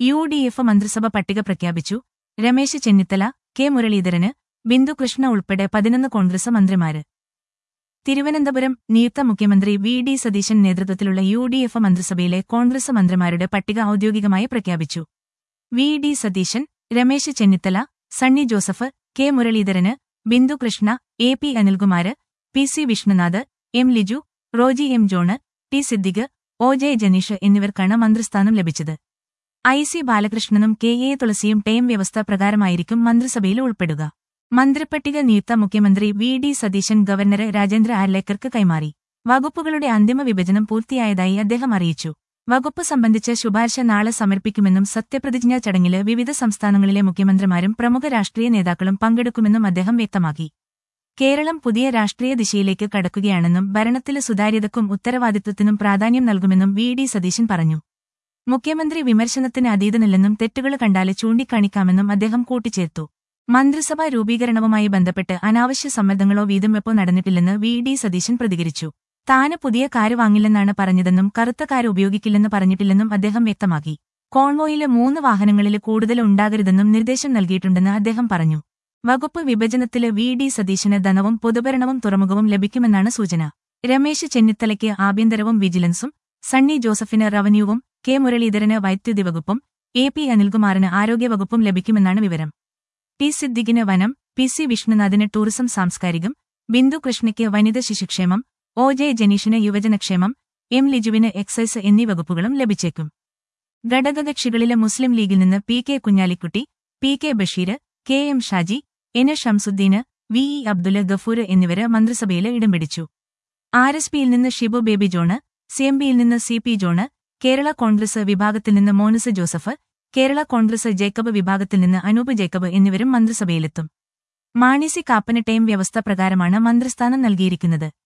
U D F മന്ത്രിസഭ പട്ടിക പ്രഖ്യാപിച്ചു രമേശ് ചെന്നിത്തല കെ മുരളീധരന് ബിന്ദു കൃഷ്ണ ഉൾപ്പെടെ പതിനൊന്ന് കോൺഗ്രസ് മന്ത്രിമാര് തിരുവനന്തപുരം നിയുക്ത മുഖ്യമന്ത്രി വി ഡി സതീശൻ നേതൃത്വത്തിലുള്ള യു ഡി എഫ് മന്ത്രിസഭയിലെ കോൺഗ്രസ് മന്ത്രിമാരുടെ പട്ടിക ഔദ്യോഗികമായി പ്രഖ്യാപിച്ചു V D Satheesan Ramesh Chennithala Sunny Joseph K മുരളീധരന് Bindu Krishna A P Anilkumar P C Vishnunath M Liju Roji M John T Siddique O J Janeesh എന്നിവർക്കാണ് മന്ത്രിസ്ഥാനം ലഭിച്ചത് ഐ സി ബാലകൃഷ്ണനും കെ എ തുളസിയും ടേം വ്യവസ്ഥ പ്രകാരമായിരിക്കും മന്ത്രിസഭയിൽ ഉൾപ്പെടുക മന്ത്രിപ്പട്ടിക നിയുക്ത മുഖ്യമന്ത്രി വി ഡി സതീശൻ ഗവർണറെ രാജേന്ദ്ര ആർലേക്കർക്ക് കൈമാറി വകുപ്പുകളുടെ അന്തിമ വിഭജനം പൂർത്തിയായതായി അദ്ദേഹം അറിയിച്ചു വകുപ്പ് സംബന്ധിച്ച ശുപാർശ നാളെ സമർപ്പിക്കുമെന്നും സത്യപ്രതിജ്ഞാ ചടങ്ങില് വിവിധ സംസ്ഥാനങ്ങളിലെ മുഖ്യമന്ത്രിമാരും പ്രമുഖ രാഷ്ട്രീയ നേതാക്കളും പങ്കെടുക്കുമെന്നും അദ്ദേഹം വ്യക്തമാക്കി കേരളം പുതിയ രാഷ്ട്രീയ ദിശയിലേക്ക് കടക്കുകയാണെന്നും ഭരണത്തിലെ സുതാര്യതക്കും ഉത്തരവാദിത്വത്തിനും പ്രാധാന്യം നൽകുമെന്നും വി ഡി സതീശൻ പറഞ്ഞു മുഖ്യമന്ത്രി വിമർശനത്തിന് അതീതനല്ലെന്നും തെറ്റുകൾ കണ്ടാല് ചൂണ്ടിക്കാണിക്കാമെന്നും അദ്ദേഹം കൂട്ടിച്ചേർത്തു മന്ത്രിസഭാ രൂപീകരണവുമായി ബന്ധപ്പെട്ട് അനാവശ്യ സമ്മർദ്ദങ്ങളോ വീതംവെപ്പോ നടന്നിട്ടില്ലെന്ന് വി ഡി സതീശൻ പ്രതികരിച്ചു താന് പുതിയ കാര് വാങ്ങില്ലെന്നാണ് പറഞ്ഞതെന്നും കറുത്ത കാര് ഉപയോഗിക്കില്ലെന്ന് പറഞ്ഞിട്ടില്ലെന്നും അദ്ദേഹം വ്യക്തമാക്കി കോൺവോയില് മൂന്ന് വാഹനങ്ങളിൽ കൂടുതൽ ഉണ്ടാകരുതെന്നും നിർദ്ദേശം നൽകിയിട്ടുണ്ടെന്ന് അദ്ദേഹം പറഞ്ഞു വകുപ്പ് വിഭജനത്തില് വി ഡി സതീശന് ധനവും പൊതുഭരണവും തുറമുഖവും ലഭിക്കുമെന്നാണ് സൂചന രമേശ് ചെന്നിത്തലയ്ക്ക് ആഭ്യന്തരവും വിജിലൻസും സണ്ണി ജോസഫിന് റവന്യൂവും കെ മുരളീധരന് വൈദ്യുതി വകുപ്പും എ പി അനിൽകുമാറിന് ആരോഗ്യവകുപ്പും ലഭിക്കുമെന്നാണ് വിവരം ടി സിദ്ദിഖിന് വനം പി സി വിഷ്ണുനാഥിന് ടൂറിസം സാംസ്കാരികം ബിന്ദു കൃഷ്ണയ്ക്ക് വനിത ശിശുക്ഷേമം ഒ ജെ ജനീഷിന് യുവജനക്ഷേമം എം ലിജുവിന് എക്സൈസ് എന്നീ വകുപ്പുകളും ലഭിച്ചേക്കും ഘടകകക്ഷികളിലെ മുസ്ലിം ലീഗിൽ നിന്ന് P K Kunhalikutty P K Basheer K M Shaji N A Shamsudheen V E Abdul Gafoor എന്നിവര് മന്ത്രിസഭയിൽ ഇടം പിടിച്ചു ആർ എസ് പിയിൽ നിന്ന് ഷിബു ബേബി ജോണ് സി എം പിയിൽ നിന്ന് സി പി ജോണ് കേരള കോൺഗ്രസ് വിഭാഗത്തിൽ നിന്ന് മോനസ് ജോസഫ് കേരള കോൺഗ്രസ് ജേക്കബ് വിഭാഗത്തിൽ നിന്ന് അനൂപ് ജേക്കബ് എന്നിവരും മന്ത്രിസഭയിലെത്തും മാണി സി കാപ്പന് ടൈം വ്യവസ്ഥ പ്രകാരമാണ് മന്ത്രിസ്ഥാനം നൽകിയിരിക്കുന്നത്